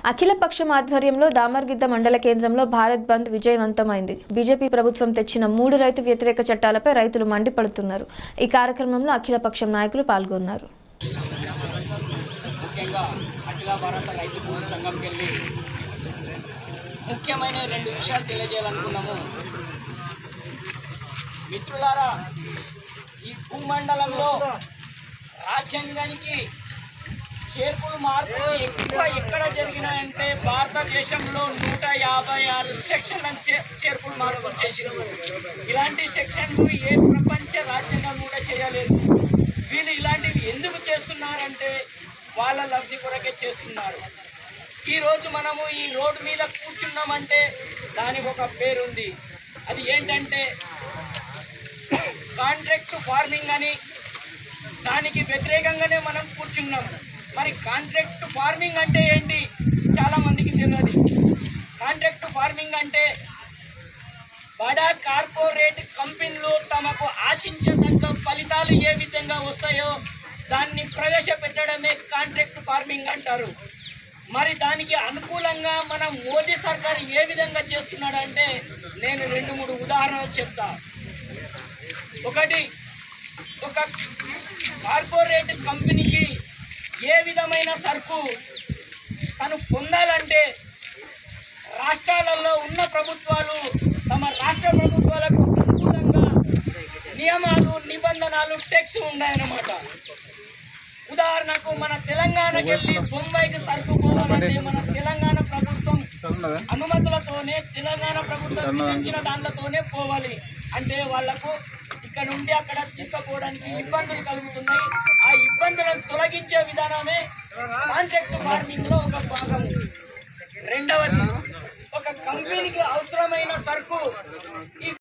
అఖిలపక్షం ఆధ్వర్యంలో దామర్గిద్ద మండల కేంద్రంలో భారత్ బంద్ విజయవంతమైంది బీజేపీ ప్రభుత్వం తెచ్చిన మూడు రైతు వ్యతిరేక చట్టాలపై రైతులు మండిపడుతున్నారు ఈ కార్యక్రమంలో అఖిలపక్షం నాయకులు పాల్గొన్నారు ముఖ్యంగా అఖిల భారత రైతు భూమి సంఘంకి వెళ్ళి ముఖ్యమైన రెండు విషయాలు తెలియజేయాలనుకున్నాము మిత్రులారా ఈ భూమండలంలో రాజ్యాంగానికి చేర్పులు మార్పులు ఎక్కువ ఎక్కడ జరిగినాయంటే భారతదేశంలో నూట యాభై ఆరు సెక్షన్లను చే- చేర్పులు మార్పులు చేసినారు ఇలాంటి సెక్షన్లు ఏ ప్రపంచ రాజ్యాంగం కూడా చేయలేదు వీళ్ళు ఇలాంటివి ఎందుకు చేస్తున్నారంటే వాళ్ళ లబ్ధి కొరకే చేస్తున్నారు ఈరోజు మనము ఈ రోడ్డు మీద కూర్చున్నామంటే దానికి ఒక పేరుంది అది ఏంటంటే కాంట్రాక్ట్ ఫార్మింగ్ అని దానికి వ్యతిరేకంగానే మనం కూర్చున్నాం మరి కాంట్రాక్ట్ ఫార్మింగ్ అంటే ఏంటి చాలా మందికి తెలియదు కాంట్రాక్ట్ ఫార్మింగ్ అంటే బడా కార్పొరేట్ కంపెనీలు తమకు ఆశించదగ్గ ఫలితాలు ఏ విధంగా వస్తాయో దాన్ని ప్రవేశపెట్టడమే కాంట్రాక్ట్ ఫార్మింగ్ అంటారు మరి దానికి అనుకూలంగా మన మోదీ సర్కార్ ఏ విధంగా చేస్తున్నాడంటే నేను రెండు మూడు ఉదాహరణలు చెప్తా ఒకటి ఒక కార్పొరేట్ కంపెనీకి ఏ విధమైన సరుకు తను పొందాలంటే రాష్ట్రాలలో ఉన్న ప్రభుత్వాలు తమ రాష్ట్ర ప్రభుత్వాలకు అనుకూలంగా నియమాలు నిబంధనలు టెక్స్ ఉన్నాయన్నమాట ఉదాహరణకు మన తెలంగాణకి వెళ్ళి బొంబాయికి సరుకు పోవాలంటే మన తెలంగాణ ప్రభుత్వం అనుమతులతోనే తెలంగాణ ప్రభుత్వం విధించిన దాంట్లతోనే పోవాలి అంటే వాళ్లకు ఇక్కడ నుండి అక్కడ తీసుకుపోవడానికి ఇబ్బందులు కలుగుతున్నాయి ఆ ఇబ్బందులను తొలగించే విధానమే కాంట్రాక్ట్ ఫార్మింగ్ లో ఒక భాగం రెండవది ఒక కంపెనీకి అవసరమైన సరుకు ఈ